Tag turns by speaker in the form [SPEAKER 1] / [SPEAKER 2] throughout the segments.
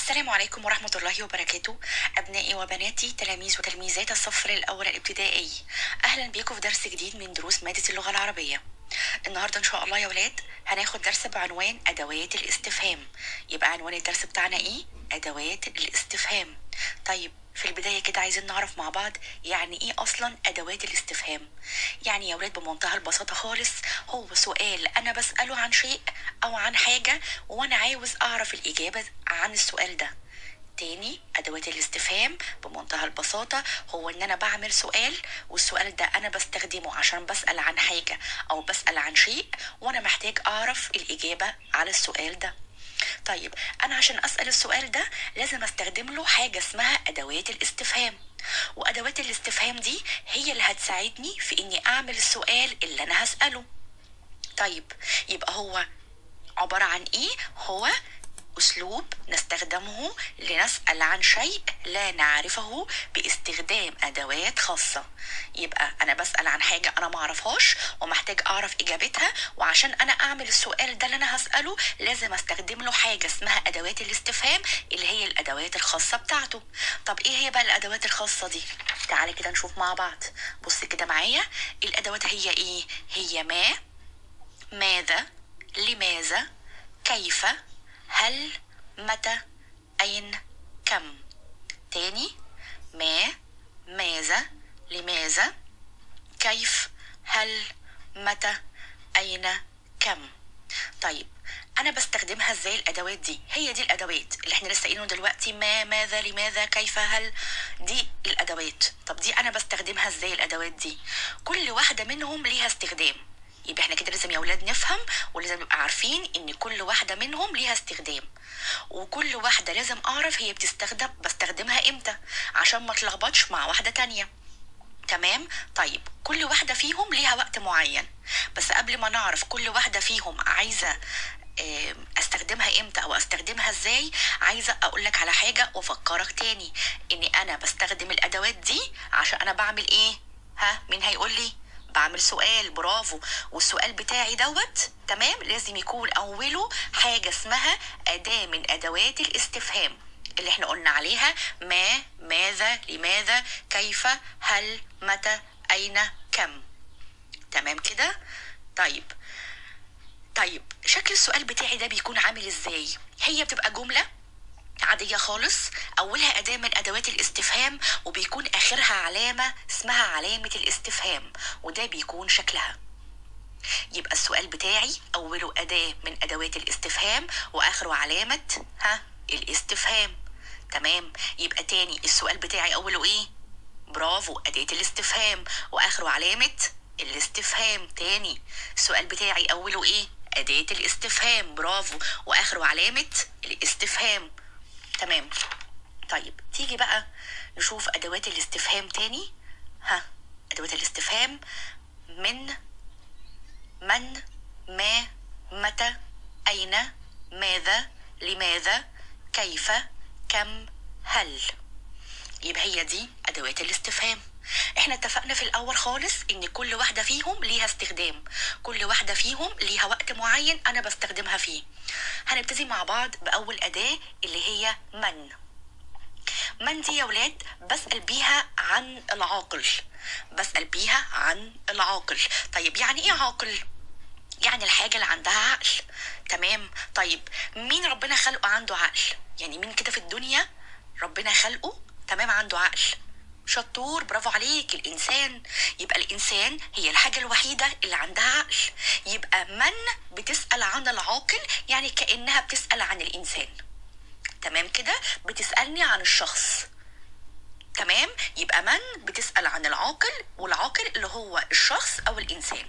[SPEAKER 1] السلام عليكم ورحمة الله وبركاته أبنائي وبناتي تلاميذ وتلميذات الصف الأول الابتدائي أهلا بيكم في درس جديد من دروس مادة اللغة العربية النهاردة إن شاء الله يا ولاد هناخد درس بعنوان أدوات الاستفهام يبقى عنوان الدرس بتاعنا إيه؟ أدوات الاستفهام طيب في البداية كده عايزين نعرف مع بعض يعني ايه اصلا ادوات الاستفهام يعني يا ولاد بمنتهى البساطة خالص هو سؤال انا بسأله عن شيء او عن حاجة وانا عاوز اعرف الاجابة عن السؤال ده تاني ادوات الاستفهام بمنتهى البساطة هو ان انا بعمل سؤال والسؤال ده انا بستخدمه عشان بسأل عن حاجة او بسأل عن شيء وانا محتاج اعرف الاجابة على السؤال ده طيب انا عشان اسال السؤال ده لازم استخدم له حاجه اسمها ادوات الاستفهام وادوات الاستفهام دي هي اللي هتساعدني في اني اعمل السؤال اللي انا هساله طيب يبقى هو عباره عن ايه هو أسلوب نستخدمه لنسأل عن شيء لا نعرفه باستخدام أدوات خاصة يبقى أنا بسأل عن حاجة أنا معرفهاش ومحتاج أعرف إجابتها وعشان أنا أعمل السؤال ده اللي أنا هسأله لازم أستخدم له حاجة اسمها أدوات الاستفهام اللي هي الأدوات الخاصة بتاعته طب إيه هي بقى الأدوات الخاصة دي؟ تعالى كده نشوف مع بعض بص كده معايا الأدوات هي إيه؟ هي ما ماذا لماذا كيف هل متى أين كم تاني ما ماذا لماذا كيف هل متى أين كم طيب أنا بستخدمها إزاي الأدوات دي هي دي الأدوات اللي احنا لسه قايلينه دلوقتي ما ماذا لماذا كيف هل دي الأدوات طب دي أنا بستخدمها إزاي الأدوات دي كل واحدة منهم ليها استخدام يبقى احنا كده لازم يا ولاد نفهم ولازم نبقى عارفين ان كل واحدة منهم ليها استخدام وكل واحدة لازم اعرف هي بتستخدم بستخدمها امتى عشان ما اتلخبطش مع واحدة تانية تمام طيب كل واحدة فيهم ليها وقت معين بس قبل ما نعرف كل واحدة فيهم عايزة استخدمها امتى او استخدمها ازاي عايزه اقول لك على حاجه وافكرك تاني اني انا بستخدم الادوات دي عشان انا بعمل ايه ها مين هيقول لي بعمل سؤال برافو والسؤال بتاعي دوت تمام لازم يكون اوله حاجه اسمها اداه من ادوات الاستفهام اللي احنا قلنا عليها ما ماذا لماذا كيف هل متى اين كم تمام كده طيب طيب شكل السؤال بتاعي ده بيكون عامل ازاي هي بتبقى جمله عادية خالص أولها أداة من أدوات الاستفهام وبيكون آخرها علامة اسمها علامة الاستفهام وده بيكون شكلها يبقى السؤال بتاعي أوله أداة من أدوات الاستفهام وآخره علامة ها الاستفهام تمام يبقى تاني السؤال بتاعي أوله إيه برافو أداة الاستفهام وآخره علامة الاستفهام تاني السؤال بتاعي أوله إيه أداة الاستفهام برافو وآخره علامة الاستفهام تمام طيب تيجي بقى نشوف ادوات الاستفهام تاني ها ادوات الاستفهام من من ما متى اين ماذا لماذا كيف كم هل يبقى هي دي ادوات الاستفهام احنا اتفقنا في الاول خالص ان كل واحده فيهم ليها استخدام كل واحده فيهم ليها وقت معين انا بستخدمها فيه هنبتدي مع بعض باول اداه اللي هي من من دي يا ولاد بسال بيها عن العاقل بسال بيها عن العاقل طيب يعني ايه عاقل يعني الحاجه اللي عندها عقل تمام طيب مين ربنا خلقه عنده عقل يعني مين كده في الدنيا ربنا خلقه تمام عنده عقل شطور برافو عليك الانسان يبقى الانسان هي الحاجه الوحيده اللي عندها عقل يبقى من بتسال عن العاقل يعني كانها بتسال عن الانسان تمام كده بتسالني عن الشخص تمام يبقى من بتسال عن العاقل والعاقل اللي هو الشخص او الانسان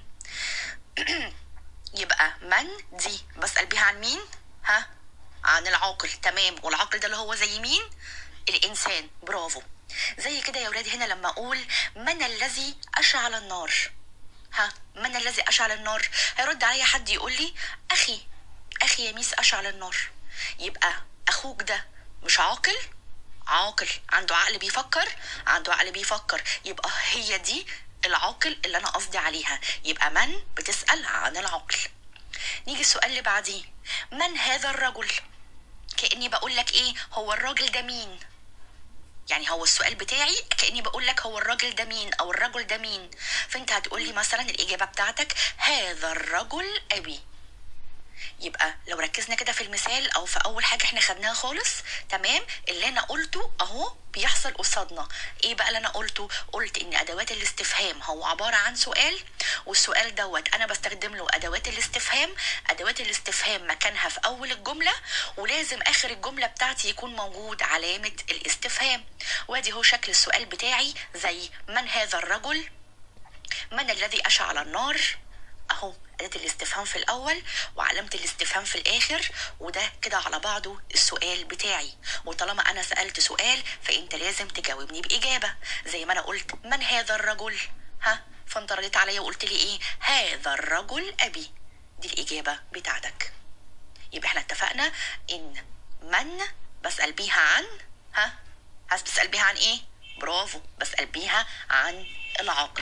[SPEAKER 1] يبقى من دي بسال بيها عن مين ها عن العاقل تمام والعاقل ده اللي هو زي مين الانسان برافو زي كده يا ولادي هنا لما اقول من الذي اشعل النار ها من الذي اشعل النار هيرد عليا حد يقول لي اخي اخي يا ميس اشعل النار يبقى اخوك ده مش عاقل عاقل عنده عقل بيفكر عنده عقل بيفكر يبقى هي دي العاقل اللي انا قصدي عليها يبقى من بتسال عن العقل نيجي السؤال اللي بعديه من هذا الرجل كاني بقول لك ايه هو الراجل ده مين يعني هو السؤال بتاعي كاني بقول لك هو الراجل ده مين او الرجل ده مين فانت هتقول لي مثلا الاجابه بتاعتك هذا الرجل ابي يبقى لو ركزنا كده في المثال او في اول حاجه احنا خدناها خالص تمام اللي انا قلته اهو بيحصل قصادنا ايه بقى اللي انا قلته قلت ان ادوات الاستفهام هو عباره عن سؤال والسؤال دوت انا بستخدم له ادوات الاستفهام ادوات الاستفهام مكانها في اول الجمله ولازم اخر الجمله بتاعتي يكون موجود علامه الاستفهام وادي هو شكل السؤال بتاعي زي من هذا الرجل من الذي اشعل النار اهو أداة الاستفهام في الأول وعلامة الاستفهام في الآخر وده كده على بعضه السؤال بتاعي وطالما أنا سألت سؤال فأنت لازم تجاوبني بإجابة زي ما أنا قلت من هذا الرجل ها فأنت رديت عليا وقلت لي إيه هذا الرجل أبي دي الإجابة بتاعتك يبقى احنا اتفقنا إن من بسأل بيها عن ها عايز بتسأل بيها عن إيه برافو بسأل بيها عن العاقل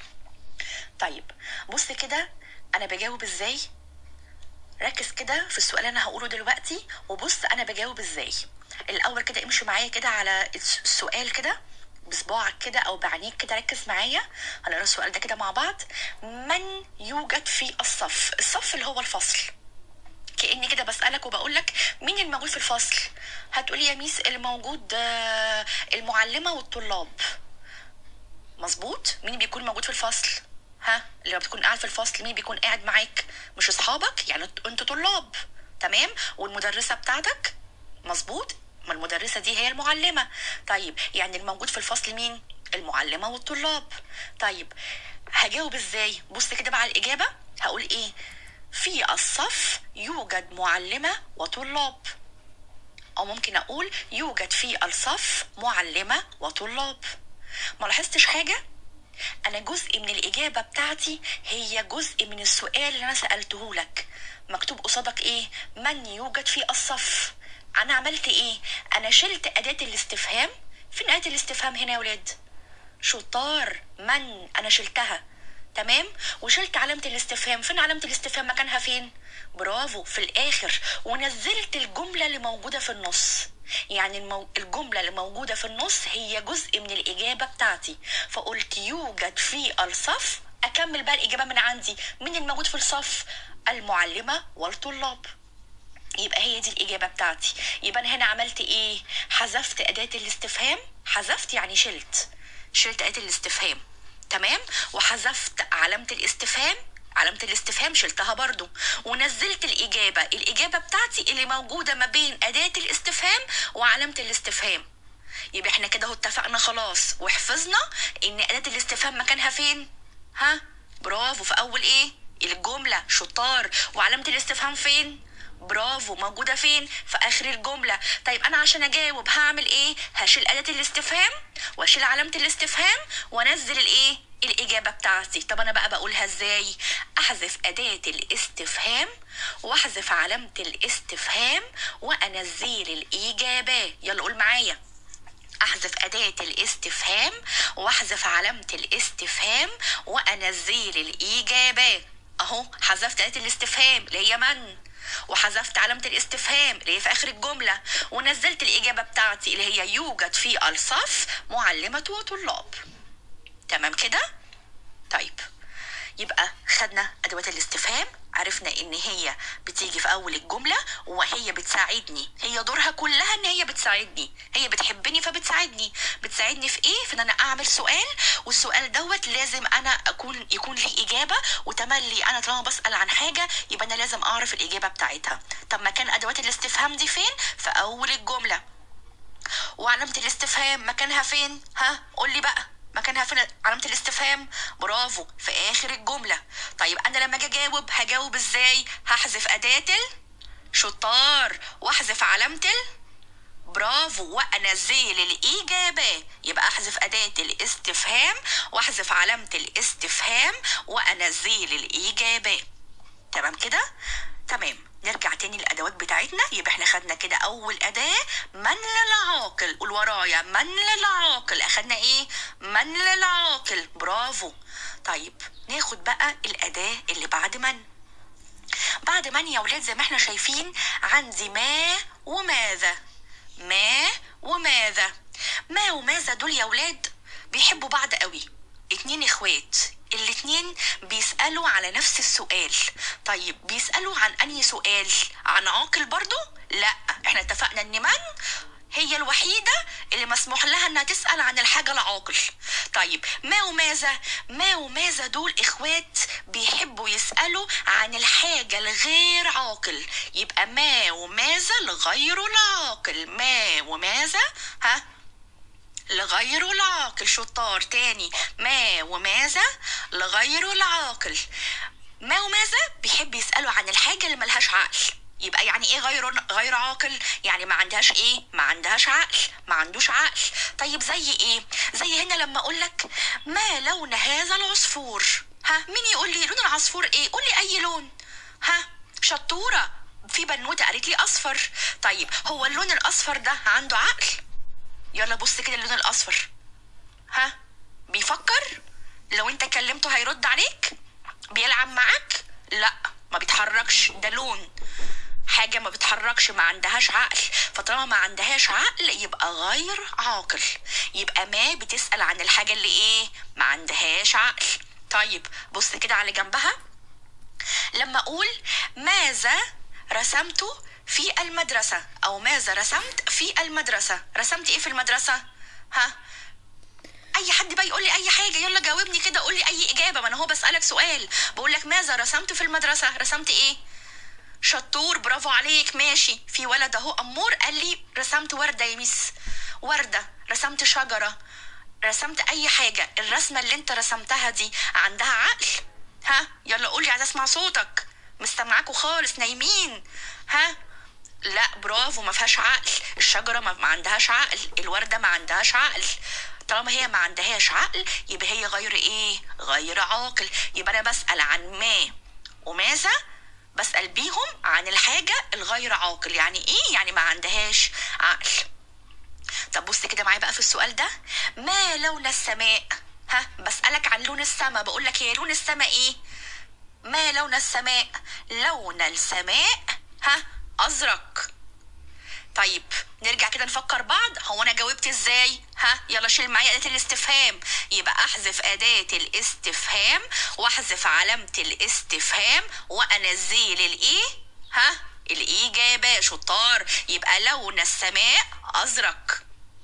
[SPEAKER 1] طيب بص كده انا بجاوب ازاي ركز كده في السؤال اللي انا هقوله دلوقتي وبص انا بجاوب ازاي الاول كده امشي معايا كده على السؤال كده بصباعك كده او بعينيك كده ركز معايا هنقرا السؤال ده كده مع بعض من يوجد في الصف الصف اللي هو الفصل كاني كده بسالك وبقول لك مين الموجود في الفصل هتقولي يا ميس الموجود آه، المعلمه والطلاب مظبوط مين بيكون موجود في الفصل ها لما بتكون قاعد في الفصل مين بيكون قاعد معاك مش اصحابك يعني انتوا طلاب تمام والمدرسه بتاعتك مظبوط ما المدرسه دي هي المعلمه طيب يعني الموجود في الفصل مين المعلمه والطلاب طيب هجاوب ازاي بص كده بقى على الاجابه هقول ايه في الصف يوجد معلمه وطلاب او ممكن اقول يوجد في الصف معلمه وطلاب ما لاحظتش حاجه انا جزء من الاجابه بتاعتي هي جزء من السؤال اللي انا سالته لك مكتوب قصادك ايه من يوجد في الصف انا عملت ايه انا شلت اداه الاستفهام فين اداه الاستفهام هنا يا ولاد شطار من انا شلتها تمام وشلت علامة الاستفهام فين علامة الاستفهام مكانها فين برافو في الآخر ونزلت الجملة اللي موجودة في النص يعني المو... الجملة اللي موجودة في النص هي جزء من الإجابة بتاعتي فقلت يوجد في الصف أكمل بقى الإجابة من عندي مين الموجود في الصف المعلمة والطلاب يبقى هي دي الإجابة بتاعتي يبقى أنا هنا عملت إيه حذفت أداة الاستفهام حذفت يعني شلت شلت أداة الاستفهام تمام وحذفت علامة الاستفهام علامة الاستفهام شلتها برضو ونزلت الإجابة الإجابة بتاعتي اللي موجودة ما بين أداة الاستفهام وعلامة الاستفهام يبقى احنا كده اتفقنا خلاص وحفظنا ان أداة الاستفهام مكانها فين ها برافو في أول ايه الجملة شطار وعلامة الاستفهام فين برافو موجودة فين في آخر الجملة طيب أنا عشان أجاوب هعمل إيه هشيل أداة الاستفهام وأشيل علامة الاستفهام وأنزل الإيه الإجابة بتاعتي طب أنا بقى بقولها إزاي أحذف أداة الاستفهام وأحذف علامة الاستفهام وأنزل الإجابة يلا قول معايا احذف اداة الاستفهام واحذف علامة الاستفهام وانزل الاجابات اهو حذفت اداة الاستفهام اللي هي من وحذفت علامة الاستفهام اللي هي في آخر الجملة ونزلت الإجابة بتاعتي اللي هي يوجد في الصف معلمة وطلاب تمام كده؟ طيب يبقى خدنا أدوات الاستفهام عرفنا ان هي بتيجي في اول الجمله وهي بتساعدني هي دورها كلها ان هي بتساعدني هي بتحبني فبتساعدني بتساعدني في ايه في ان انا اعمل سؤال والسؤال دوت لازم انا اكون يكون لي اجابه وتملي انا طالما بسال عن حاجه يبقى انا لازم اعرف الاجابه بتاعتها طب مكان ادوات الاستفهام دي فين في اول الجمله وعلامه الاستفهام مكانها فين ها قول لي بقى مكانها فين علامة الاستفهام برافو في آخر الجملة طيب أنا لما أجي أجاوب هجاوب إزاي هحذف أداة شطار واحذف علامة برافو وانزل الاجابه يبقى احذف اداه الاستفهام واحذف علامه الاستفهام وانزل الاجابه تمام كده تمام نرجع تاني للادوات بتاعتنا يبقى احنا خدنا كده اول اداه من للعاقل قول ورايا من للعاقل اخدنا ايه من للعاقل برافو طيب ناخد بقى الاداه اللي بعد من بعد من يا ولاد زي ما احنا شايفين عندي ما وما وماذا ما وماذا ما وماذا دول يا ولاد بيحبوا بعض قوي اتنين اخوات الاتنين بيسألوا على نفس السؤال طيب بيسألوا عن انهي سؤال عن عاقل برضو لا احنا اتفقنا ان من هي الوحيدة اللي مسموح لها انها تسأل عن الحاجة العاقل طيب ما وماذا ما وماذا دول اخوات بيحبوا يسألوا عن الحاجة الغير عاقل يبقى ما وماذا لغير العاقل ما وماذا ها لغير العاقل شطار تاني ما وماذا لغير العاقل ما وماذا بيحب يسألوا عن الحاجة اللي ملهاش عقل يبقى يعني ايه غير غير عاقل يعني ما عندهاش ايه ما عندهاش عقل ما عندوش عقل طيب زي ايه زي هنا لما اقول لك ما لون هذا العصفور ها مين يقول لي لون العصفور ايه قول لي اي لون ها شطوره في بنوته قالت لي اصفر طيب هو اللون الاصفر ده عنده عقل يلا بص كده اللون الاصفر ها بيفكر لو انت كلمته هيرد عليك بيلعب معاك لا ما بيتحركش ده لون حاجة ما بتحركش ما عندهاش عقل فطالما ما عندهاش عقل يبقى غير عاقل يبقى ما بتسأل عن الحاجة اللي ايه ما عندهاش عقل طيب بص كده على جنبها لما اقول ماذا رسمت في المدرسة او ماذا رسمت في المدرسة رسمت ايه في المدرسة ها اي حد بقى يقول لي اي حاجه يلا جاوبني كده قول لي اي اجابه ما انا هو بسالك سؤال بقول لك ماذا رسمت في المدرسه رسمت ايه شطور برافو عليك ماشي في ولد اهو امور قال لي رسمت ورده يا ميس ورده رسمت شجره رسمت اي حاجه الرسمه اللي انت رسمتها دي عندها عقل ها يلا قولي عايز اسمع صوتك مستمعاكوا خالص نايمين ها لا برافو ما فيهاش عقل الشجره ما ما عندهاش عقل الورده ما عندهاش عقل طالما هي ما عندهاش عقل يبقى هي غير ايه غير عاقل يبقى انا بسال عن ما وماذا بسال بيهم عن الحاجه الغير عاقل يعني ايه يعني ما عندهاش عقل طب بص كده معايا بقى في السؤال ده ما لون السماء ها بسالك عن لون السماء بقول لك هي لون السماء ايه ما لون السماء لون السماء ها ازرق طيب نرجع كده نفكر بعض هو انا جاوبت ازاي ها يلا شيل معايا اداه الاستفهام يبقى احذف اداه الاستفهام واحذف علامه الاستفهام وانزل الايه ها الاجابه شطار يبقى لون السماء ازرق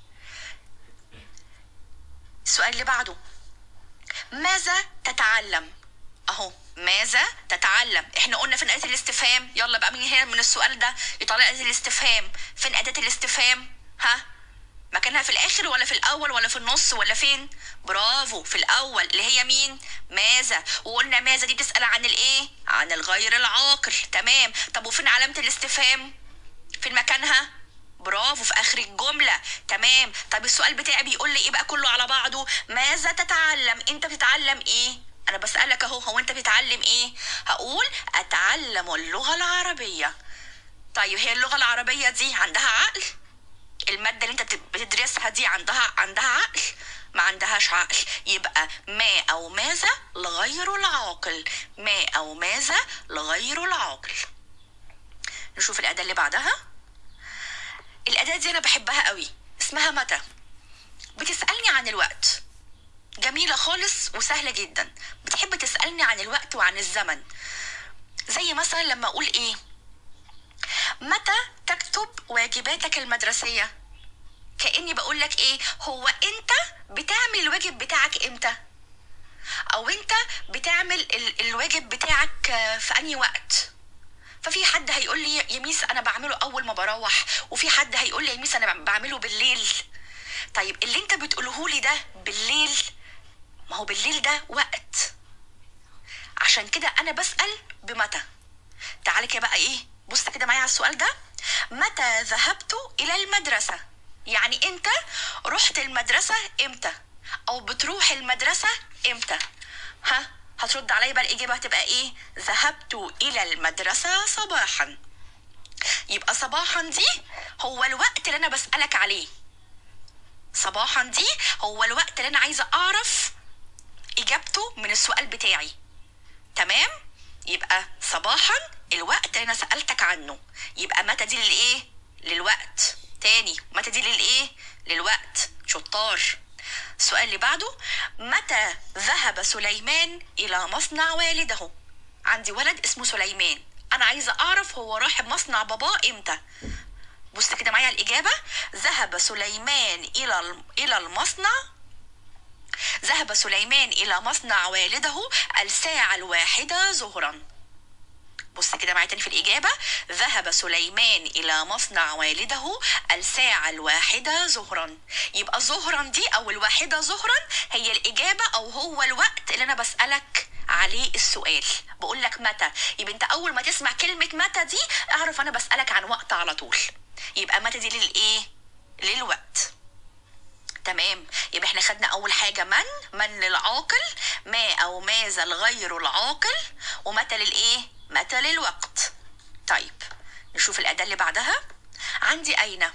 [SPEAKER 1] السؤال اللي بعده ماذا تتعلم اهو ماذا تتعلم احنا قلنا فين اداه الاستفهام يلا بقى من هنا من السؤال ده يطلع اداه الاستفهام فين اداه الاستفهام ها مكانها في الاخر ولا في الاول ولا في النص ولا فين برافو في الاول اللي هي مين ماذا وقلنا ماذا دي بتسال عن الايه عن الغير العاقل تمام طب وفين علامه الاستفهام فين مكانها برافو في اخر الجمله تمام طب السؤال بتاعي بيقول لي ايه بقى كله على بعضه ماذا تتعلم انت بتتعلم ايه انا بسالك اهو هو انت بتتعلم ايه هقول اتعلم اللغه العربيه طيب هي اللغه العربيه دي عندها عقل الماده اللي انت بت- بتدرسها دي عندها عندها عقل ما عندهاش عقل يبقى ما او ماذا لغير العاقل ما او ماذا لغير العاقل نشوف الاداه اللي بعدها الاداه دي انا بحبها قوي اسمها متى بتسالني عن الوقت جميلة خالص وسهلة جدا بتحب تسألني عن الوقت وعن الزمن زي مثلا لما أقول إيه متى تكتب واجباتك المدرسية كأني بقول لك إيه هو أنت بتعمل الواجب بتاعك إمتى أو أنت بتعمل ال- الواجب بتاعك آه، في أنهي وقت ففي حد هيقول لي يا ميس انا بعمله اول ما بروح وفي حد هيقول لي يا ميس انا بعمله بالليل طيب اللي انت بتقوله لي ده بالليل ما هو بالليل ده وقت عشان كده انا بسأل بمتى تعالى كده بقى ايه بص كده معايا على السؤال ده متى ذهبت الى المدرسة يعني انت رحت المدرسة امتى او بتروح المدرسة امتى ها هترد عليا بقى الاجابة هتبقى ايه ذهبت الى المدرسة صباحا يبقى صباحا دي هو الوقت اللي انا بسألك عليه صباحا دي هو الوقت اللي انا عايزه اعرف اجابته من السؤال بتاعي تمام يبقى صباحا الوقت اللي انا سالتك عنه يبقى متى دي للايه للوقت تاني متى دي للايه للوقت شطار السؤال اللي بعده متى ذهب سليمان الى مصنع والده عندي ولد اسمه سليمان انا عايزه اعرف هو راح مصنع باباه امتى بص كده معايا الاجابه ذهب سليمان الى الى المصنع ذهب سليمان الى مصنع والده الساعه الواحده ظهرا بص كده معايا تاني في الإجابة ذهب سليمان إلى مصنع والده الساعة الواحدة ظهرا يبقى ظهرا دي أو الواحدة ظهرا هي الإجابة أو هو الوقت اللي أنا بسألك عليه السؤال بقول لك متى يبقى أنت أول ما تسمع كلمة متى دي أعرف أنا بسألك عن وقت على طول يبقى متى دي للإيه؟ للوقت تمام يبقى احنا خدنا اول حاجه من من للعاقل ما او ماذا الغير العاقل ومتى للايه متى للوقت طيب نشوف الاداه اللي بعدها عندي اين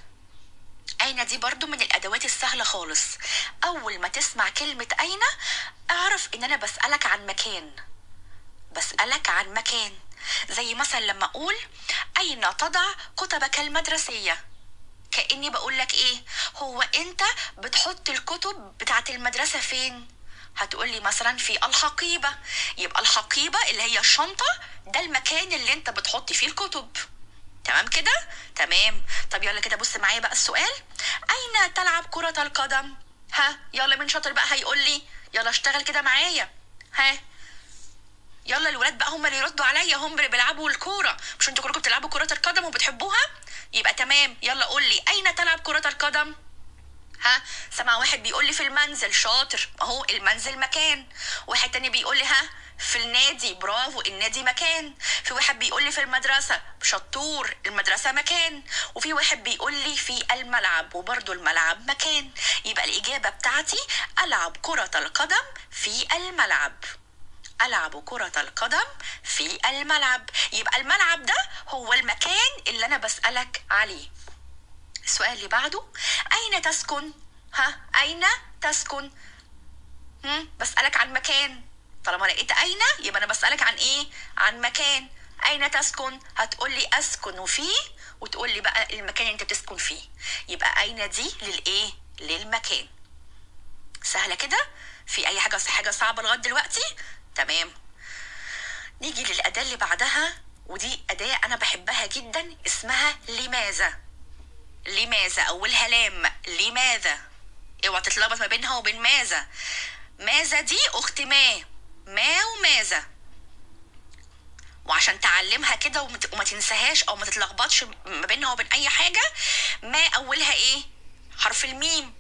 [SPEAKER 1] أين دي برضو من الأدوات السهلة خالص أول ما تسمع كلمة أين أعرف إن أنا بسألك عن مكان بسألك عن مكان زي مثلا لما أقول أين تضع كتبك المدرسية كأني بقول لك إيه هو أنت بتحط الكتب بتاعت المدرسة فين هتقولي مثلا في الحقيبة يبقى الحقيبة اللي هي الشنطة ده المكان اللي انت بتحط فيه الكتب تمام كده تمام طب يلا كده بص معايا بقى السؤال اين تلعب كرة القدم ها يلا من شاطر بقى هيقول لي يلا اشتغل كده معايا ها يلا الولاد بقى هم اللي يردوا عليا هم اللي بيلعبوا الكوره مش انتوا كلكم بتلعبوا كرة القدم وبتحبوها يبقى تمام يلا قول لي اين تلعب كرة القدم ها سمع واحد بيقول لي في المنزل شاطر اهو المنزل مكان واحد تاني بيقول لي ها في النادي برافو النادي مكان في واحد بيقول لي في المدرسة شطور المدرسة مكان وفي واحد بيقول لي في الملعب وبرضو الملعب مكان يبقى الإجابة بتاعتي ألعب كرة القدم في الملعب ألعب كرة القدم في الملعب يبقى الملعب ده هو المكان اللي أنا بسألك عليه السؤال اللي بعده أين تسكن؟ ها أين تسكن؟ هم؟ بسألك عن مكان طالما لقيت أين يبقى أنا بسألك عن إيه؟ عن مكان أين تسكن؟ هتقول لي أسكن فيه وتقول لي بقى المكان اللي أنت بتسكن فيه يبقى أين دي للإيه؟ للمكان سهلة كده؟ في أي حاجة حاجة صعبة لغاية دلوقتي؟ تمام نيجي للأداة اللي بعدها ودي أداة أنا بحبها جدا اسمها لماذا لماذا أولها لام لماذا اوعى تتلخبط ما بينها وبين ماذا ماذا دي أخت ما ما وماذا وعشان تعلمها كده ومت- وما تنساهاش او ما تتلخبطش ما بينها وبين اي حاجه ما اولها ايه حرف الميم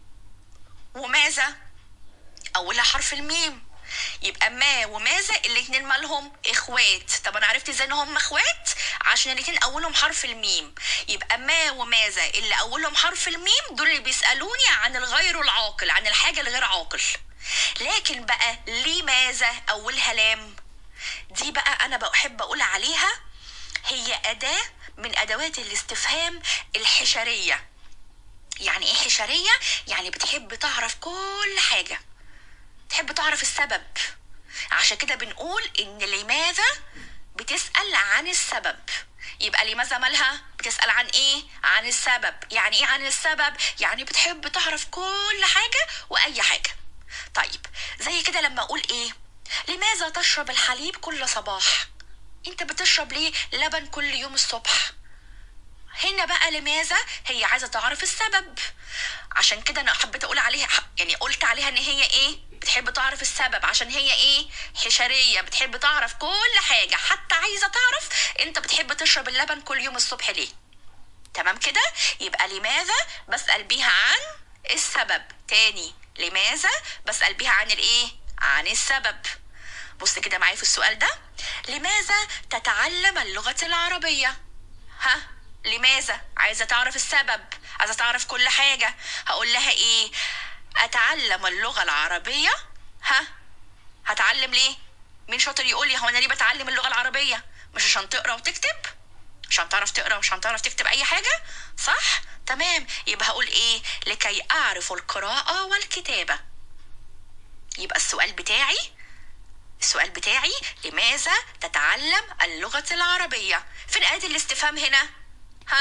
[SPEAKER 1] وماذا اولها حرف الميم يبقى ما وماذا الاتنين مالهم اخوات طب انا عرفت ازاي ان هم اخوات عشان الاتنين اولهم حرف الميم يبقى ما وماذا اللي اولهم حرف الميم دول اللي بيسالوني عن الغير العاقل عن الحاجه الغير عاقل لكن بقى لماذا اولها لام دي بقى انا بحب اقول عليها هي اداه من ادوات الاستفهام الحشريه يعني ايه حشريه يعني بتحب تعرف كل حاجه تحب تعرف السبب عشان كده بنقول ان لماذا بتسأل عن السبب يبقى لماذا مالها بتسأل عن ايه عن السبب يعني ايه عن السبب يعني بتحب تعرف كل حاجة واي حاجة طيب زي كده لما اقول ايه لماذا تشرب الحليب كل صباح انت بتشرب ليه لبن كل يوم الصبح هنا بقى لماذا هي عايزه تعرف السبب عشان كده انا حبيت اقول عليها يعني قلت عليها ان هي ايه بتحب تعرف السبب عشان هي ايه حشريه بتحب تعرف كل حاجه حتى عايزه تعرف انت بتحب تشرب اللبن كل يوم الصبح ليه تمام كده يبقى لماذا بسال بيها عن السبب تاني لماذا بسال بيها عن الايه عن السبب بص كده معايا في السؤال ده لماذا تتعلم اللغه العربيه ها لماذا عايزه تعرف السبب عايزه تعرف كل حاجه هقول لها ايه اتعلم اللغه العربيه ها هتعلم ليه مين شاطر يقول لي هو انا ليه بتعلم اللغه العربيه مش عشان تقرا وتكتب عشان تعرف تقرا ومش عشان تعرف تكتب اي حاجه صح تمام يبقى هقول ايه لكي اعرف القراءه والكتابه يبقى السؤال بتاعي السؤال بتاعي لماذا تتعلم اللغة العربية؟ فين آية الاستفهام هنا؟ ها؟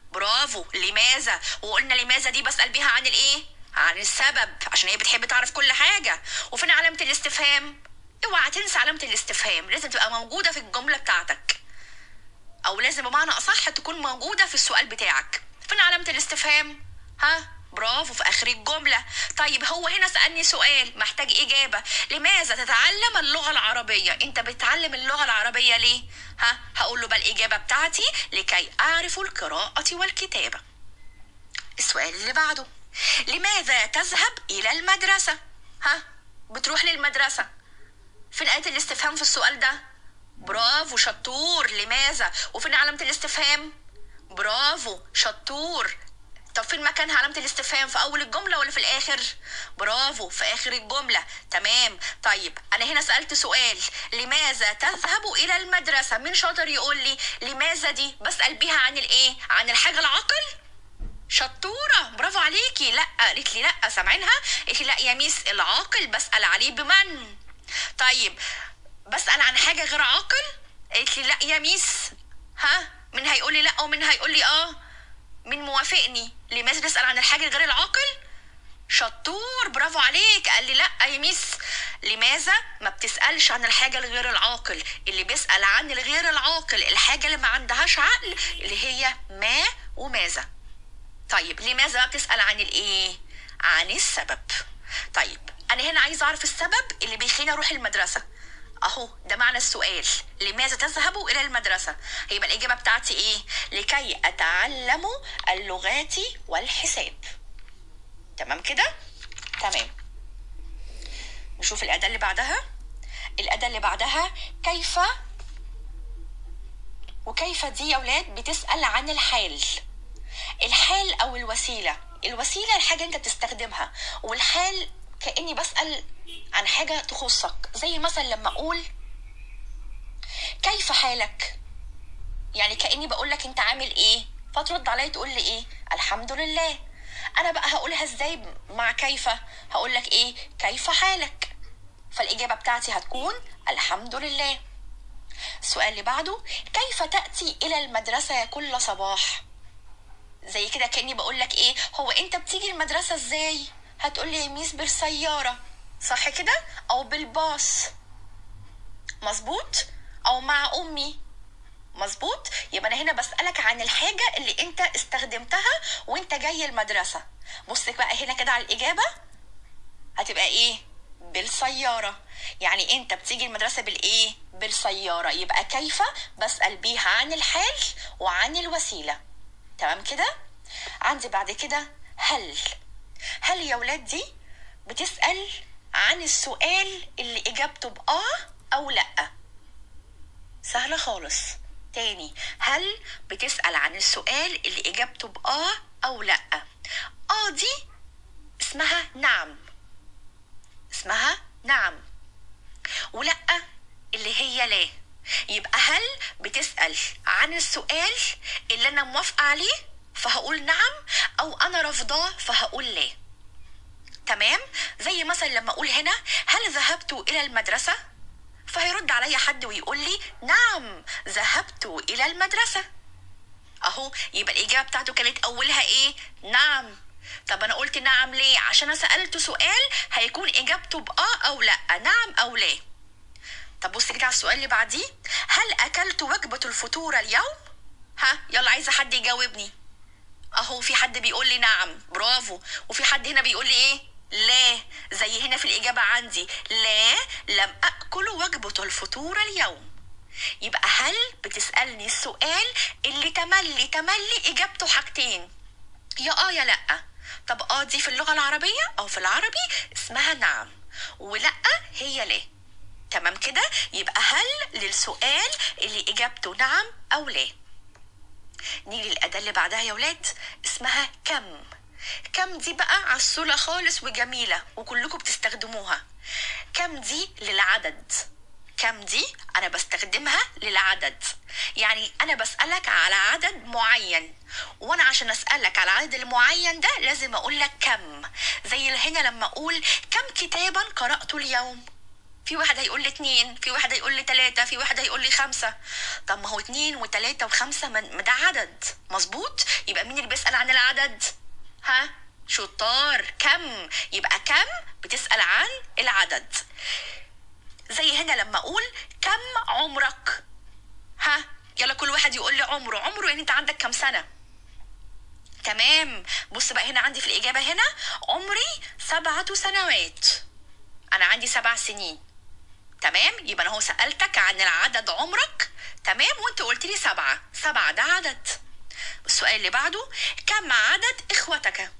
[SPEAKER 1] برافو لماذا وقلنا لماذا دي بسأل بيها عن الايه عن السبب عشان هي بتحب تعرف كل حاجة وفين علامة الاستفهام اوعى تنسى علامة الاستفهام لازم تبقى موجودة في الجملة بتاعتك او لازم بمعنى اصح تكون موجودة في السؤال بتاعك فين علامة الاستفهام ها برافو في اخر الجملة طيب هو هنا سألني سؤال محتاج اجابة لماذا تتعلم اللغة العربية انت بتتعلم اللغة العربية ليه ها هقول له بقى الاجابة بتاعتي لكي اعرف القراءة والكتابة السؤال اللي بعده لماذا تذهب الى المدرسة ها بتروح للمدرسة فين آية الاستفهام في السؤال ده برافو شطور لماذا وفين علامة الاستفهام برافو شطور طب فين مكانها علامة الاستفهام في أول الجملة ولا في الآخر؟ برافو في آخر الجملة تمام طيب أنا هنا سألت سؤال لماذا تذهب إلى المدرسة؟ مين شاطر يقول لي لماذا دي؟ بسأل بيها عن الإيه؟ عن الحاجة العقل؟ شطورة برافو عليكي لا قالت لي لا سامعينها قالت لي لا يا ميس العاقل بسأل عليه بمن طيب بسأل عن حاجة غير عاقل قالت لي لا يا ميس ها مين هيقول لي لا ومين هيقول لي اه مين موافقني لماذا تسأل عن الحاجة غير العاقل شطور برافو عليك قال لي لا يا ميس لماذا ما بتسألش عن الحاجة الغير العاقل اللي بيسأل عن الغير العاقل الحاجة اللي ما عندهاش عقل اللي هي ما وماذا طيب لماذا بقى بتسأل عن الايه عن السبب طيب انا هنا عايزه اعرف السبب اللي بيخليني اروح المدرسه اهو ده معنى السؤال لماذا تذهب الى المدرسه هيبقى الاجابه بتاعتي ايه لكي اتعلم اللغات والحساب تمام كده تمام نشوف الاداه اللي بعدها الاداه اللي بعدها كيف وكيف دي يا اولاد بتسال عن الحال الحال او الوسيله الوسيله الحاجه انت بتستخدمها والحال كاني بسال عن حاجه تخصك زي مثلا لما اقول كيف حالك يعني كاني بقول لك انت عامل ايه فترد عليا تقول لي ايه الحمد لله انا بقى هقولها ازاي مع كيف هقول لك ايه كيف حالك فالاجابه بتاعتي هتكون الحمد لله السؤال اللي بعده كيف تاتي الى المدرسه كل صباح زي كده كاني بقول لك ايه هو انت بتيجي المدرسه ازاي هتقول لي يا ميس بالسياره صح كده او بالباص مظبوط او مع امي مظبوط يبقى انا هنا بسالك عن الحاجه اللي انت استخدمتها وانت جاي المدرسه بص بقى هنا كده على الاجابه هتبقى ايه بالسياره يعني انت بتيجي المدرسه بالايه بالسياره يبقى كيف بسال بيها عن الحال وعن الوسيله تمام كده عندي بعد كده هل هل يا ولاد دي بتسأل عن السؤال اللي إجابته بآه أو لأ سهلة خالص تاني هل بتسأل عن السؤال اللي إجابته بآه أو لأ آه دي اسمها نعم اسمها نعم ولأ اللي هي لا يبقى هل بتسأل عن السؤال اللي أنا موافقة عليه فهقول نعم أو أنا رافضاه فهقول لا تمام زي مثلا لما أقول هنا هل ذهبت إلى المدرسة فهيرد عليا حد ويقول لي نعم ذهبت إلى المدرسة أهو يبقى الإجابة بتاعته كانت أولها إيه نعم طب أنا قلت نعم ليه عشان أنا سألته سؤال هيكون إجابته بآه أو لأ نعم أو لا طب بص كده على السؤال اللي بعديه هل اكلت وجبه الفطور اليوم ها يلا عايزه حد يجاوبني اهو في حد بيقول لي نعم برافو وفي حد هنا بيقول لي ايه لا زي هنا في الاجابه عندي لا لم اكل وجبه الفطور اليوم يبقى هل بتسالني السؤال اللي تملي تملي اجابته حاجتين يا اه يا لا طب اه دي في اللغه العربيه او في العربي اسمها نعم ولا هي لا تمام كده يبقى هل للسؤال اللي اجابته نعم او لا نيجي للاداه اللي بعدها يا ولاد اسمها كم كم دي بقى عسولة خالص وجميلة وكلكم بتستخدموها كم دي للعدد كم دي أنا بستخدمها للعدد يعني أنا بسألك على عدد معين وأنا عشان أسألك على العدد المعين ده لازم أقول لك كم زي هنا لما أقول كم كتابا قرأت اليوم في واحد هيقول لي اتنين في واحد هيقول لي تلاتة في واحد هيقول لي خمسة طب ما هو اتنين وتلاتة وخمسة ما ما ده عدد مظبوط يبقى مين اللي بيسأل عن العدد ها شطار كم يبقى كم بتسأل عن العدد زي هنا لما اقول كم عمرك ها يلا كل واحد يقول لي عمره عمره يعني انت عندك كم سنه تمام بص بقى هنا عندي في الإجابة هنا عمري سبعة سنوات أنا عندي سبع سنين تمام يبقى أنا هو سألتك عن العدد عمرك تمام وأنت قلت لي سبعة سبعة ده عدد السؤال اللي بعده كم عدد إخوتك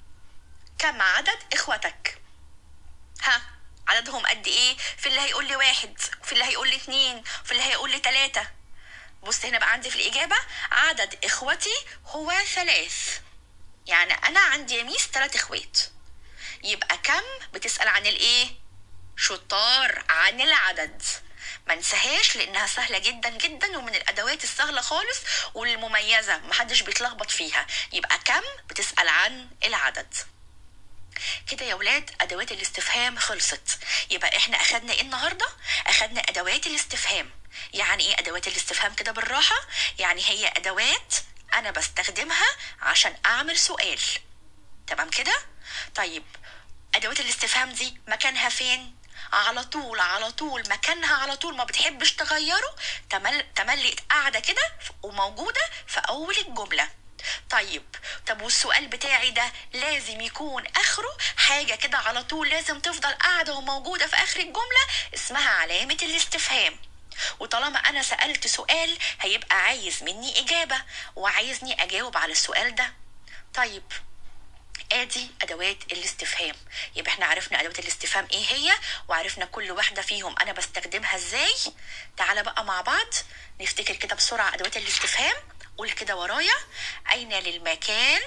[SPEAKER 1] كم عدد إخوتك ها عددهم قد إيه في اللي هيقول لي واحد في اللي هيقول لي اتنين في اللي هيقول لي تلاتة بص هنا بقى عندي في الإجابة عدد إخوتي هو ثلاث يعني أنا عندي يا ميس ثلاث إخوات يبقى كم بتسأل عن الإيه؟ شطار عن العدد ما ننساهاش لانها سهله جدا جدا ومن الادوات السهله خالص والمميزه محدش بيتلخبط فيها يبقى كم بتسال عن العدد كده يا ولاد ادوات الاستفهام خلصت يبقى احنا اخدنا ايه النهارده اخدنا ادوات الاستفهام يعني ايه ادوات الاستفهام كده بالراحه يعني هي ادوات انا بستخدمها عشان اعمل سؤال تمام كده طيب ادوات الاستفهام دي مكانها فين على طول على طول مكانها على طول ما بتحبش تغيره تمل تملي قاعده كده وموجوده في اول الجمله طيب طب والسؤال بتاعي ده لازم يكون اخره حاجه كده على طول لازم تفضل قاعده وموجوده في اخر الجمله اسمها علامه الاستفهام وطالما انا سالت سؤال هيبقى عايز مني اجابه وعايزني اجاوب على السؤال ده طيب ادي ادوات الاستفهام يبقى احنا عرفنا ادوات الاستفهام ايه هي وعرفنا كل واحده فيهم انا بستخدمها ازاي تعالى بقى مع بعض نفتكر كده بسرعه ادوات الاستفهام قول كده ورايا اين للمكان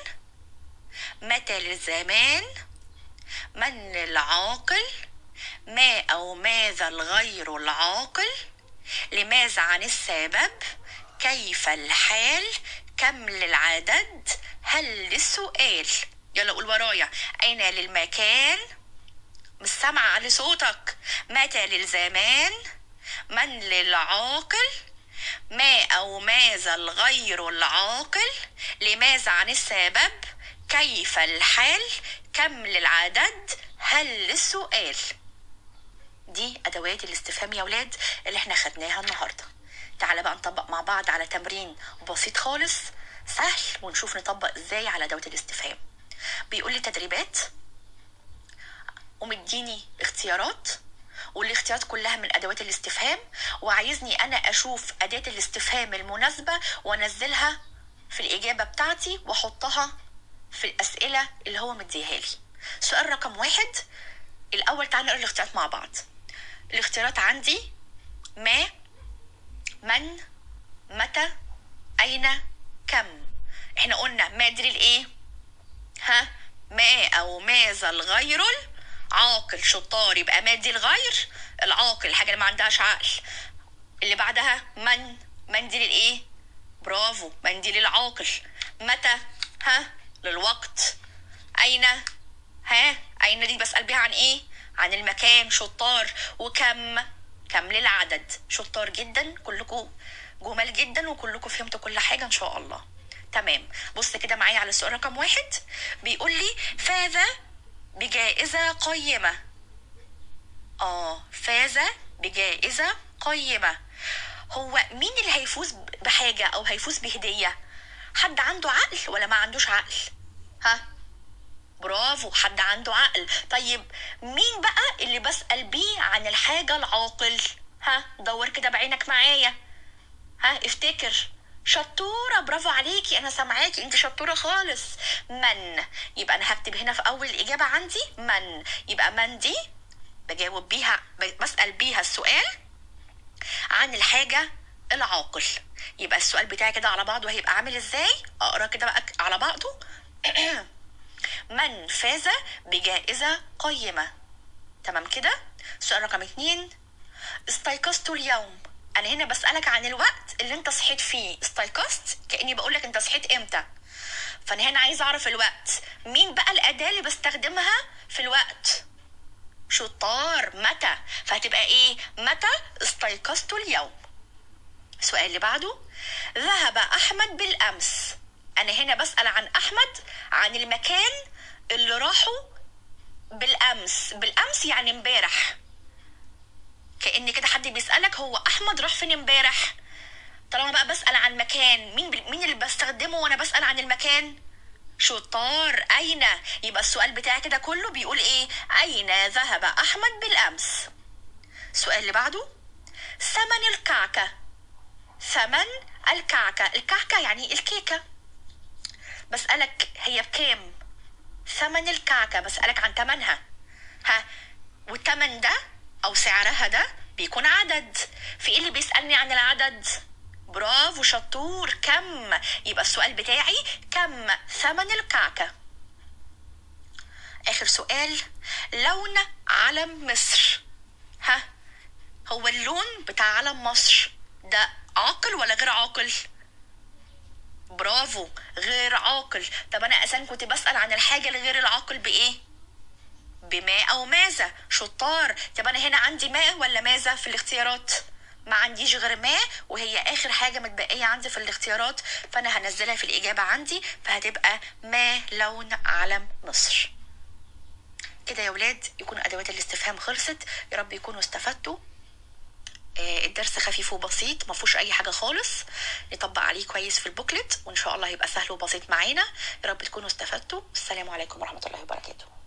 [SPEAKER 1] متى للزمان من للعاقل ما او ماذا الغير العاقل لماذا عن السبب كيف الحال كم للعدد هل للسؤال يلا قول ورايا أين للمكان مش سامعة على صوتك متى للزمان من للعاقل ما أو ماذا الغير العاقل لماذا عن السبب كيف الحال كم للعدد هل للسؤال دي ادوات الاستفهام يا ولاد اللي احنا خدناها النهارده تعالى بقى نطبق مع بعض على تمرين بسيط خالص سهل ونشوف نطبق ازاي على ادوات الاستفهام بيقول لي تدريبات ومديني اختيارات والاختيارات كلها من ادوات الاستفهام وعايزني انا اشوف اداه الاستفهام المناسبه وانزلها في الاجابه بتاعتي واحطها في الاسئله اللي هو مديها لي سؤال رقم واحد الاول تعالى نقرا الاختيارات مع بعض الاختيارات عندي ما من متى اين كم احنا قلنا ما دي الايه ها ما او ماذا الغير العاقل شطار يبقى ما دي الغير العاقل الحاجه اللي ما عندهاش عقل اللي بعدها من من دي للايه برافو من دي للعاقل متى ها للوقت اين ها اين دي بسال بيها عن ايه عن المكان شطار وكم كم للعدد شطار جدا كلكم جمال جدا وكلكم فهمتوا كل حاجه ان شاء الله تمام بص كده معايا على السؤال رقم واحد بيقول لي فاز بجائزه قيمه اه فاز بجائزه قيمه هو مين اللي هيفوز بحاجه او هيفوز بهديه حد عنده عقل ولا ما عندوش عقل ها برافو حد عنده عقل طيب مين بقى اللي بسأل بيه عن الحاجة العاقل ها دور كده بعينك معايا ها افتكر شطورة برافو عليكي أنا سامعاكي أنت شطورة خالص من يبقى أنا هكتب هنا في أول الإجابة عندي من يبقى من دي بجاوب بيها بسأل بيها السؤال عن الحاجة العاقل يبقى السؤال بتاعي كده على بعضه هيبقى عامل ازاي اقرا كده بقى على بعضه من فاز بجائزة قيمة تمام كده سؤال رقم اتنين استيقظت اليوم انا هنا بسألك عن الوقت اللي انت صحيت فيه استيقظت كأني بقولك انت صحيت امتى فانا هنا عايزه اعرف الوقت مين بقى الاداة اللي بستخدمها في الوقت شطار متى فهتبقى ايه متى استيقظت اليوم السؤال اللي بعده ذهب احمد بالامس انا هنا بسال عن احمد عن المكان اللي راحوا بالامس بالامس يعني امبارح كان كده حد بيسالك هو احمد راح فين امبارح طالما بقى بسال عن مكان مين بي... مين اللي بستخدمه وانا بسال عن المكان شطار اين يبقى السؤال بتاعي كده كله بيقول ايه اين ذهب احمد بالامس السؤال اللي بعده ثمن الكعكه ثمن الكعكه الكعكه يعني الكيكه بسالك هي بكام ثمن الكعكه بسالك عن ثمنها ها والثمن ده او سعرها ده بيكون عدد في ايه اللي بيسالني عن العدد برافو شطور كم يبقى السؤال بتاعي كم ثمن الكعكة آخر سؤال لون علم مصر ها هو اللون بتاع علم مصر ده عاقل ولا غير عاقل برافو غير عاقل طب انا اساسا كنت بسأل عن الحاجة الغير العاقل بايه بما او ماذا شطار طب انا هنا عندي ما ولا ماذا في الاختيارات ما عنديش غير ما وهي اخر حاجه متبقيه عندي في الاختيارات فانا هنزلها في الاجابه عندي فهتبقى ما لون علم مصر كده يا ولاد يكون ادوات الاستفهام خلصت يا رب يكونوا استفدتوا آه، الدرس خفيف وبسيط ما فيهوش اي حاجه خالص نطبق عليه كويس في البوكلت وان شاء الله هيبقى سهل وبسيط معانا يا رب تكونوا استفدتوا السلام عليكم ورحمه الله وبركاته